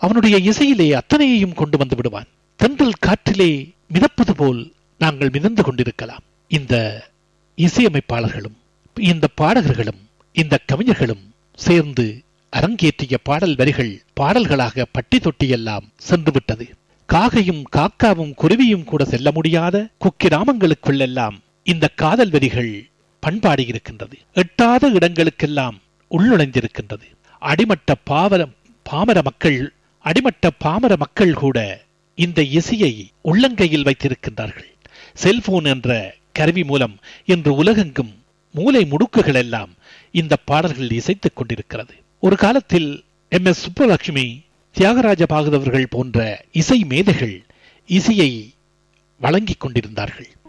அவனுடைய இசையிலே அத்தனையையும் கொண்டு வந்து விடுவான் தென்றல் காற்றிலே மிதப்பது போல் நாங்கள் மிதந்து கொண்டிருக்கலாம் இந்த இசையமைப்பாளர்களும் இந்த பாடகர்களும் இந்த கவிஞர்களும் சேர்ந்து அரங்கேற்றிய பாடல் வரிகள் பாடல்களாக பட்டி தொட்டியெல்லாம் சென்று விட்டது காகையும் காக்காவும் குருவியும் கூட செல்ல முடியாத குக்கிராமங்களுக்குள்ளெல்லாம் இந்த காதல் வரிகள் பண்பாடி இருக்கின்றது எட்டாத இடங்களுக்கெல்லாம் உள்நுழைந்திருக்கின்றது அடிமட்ட பாவர பாமர மக்கள் அடிமட்ட பாமர மக்கள் கூட இந்த இசையை உள்ளங்கையில் வைத்திருக்கின்றார்கள் செல்போன் என்ற கருவி மூலம் இன்று உலகெங்கும் மூலை முடுக்குகள் எல்லாம் இந்த பாடல்கள் இசைத்துக் கொண்டிருக்கிறது ஒரு காலத்தில் எம் எஸ் சுப்புலட்சுமி தியாகராஜ பாகவதர்கள் போன்ற இசை மேதைகள் இசையை வழங்கிக் கொண்டிருந்தார்கள்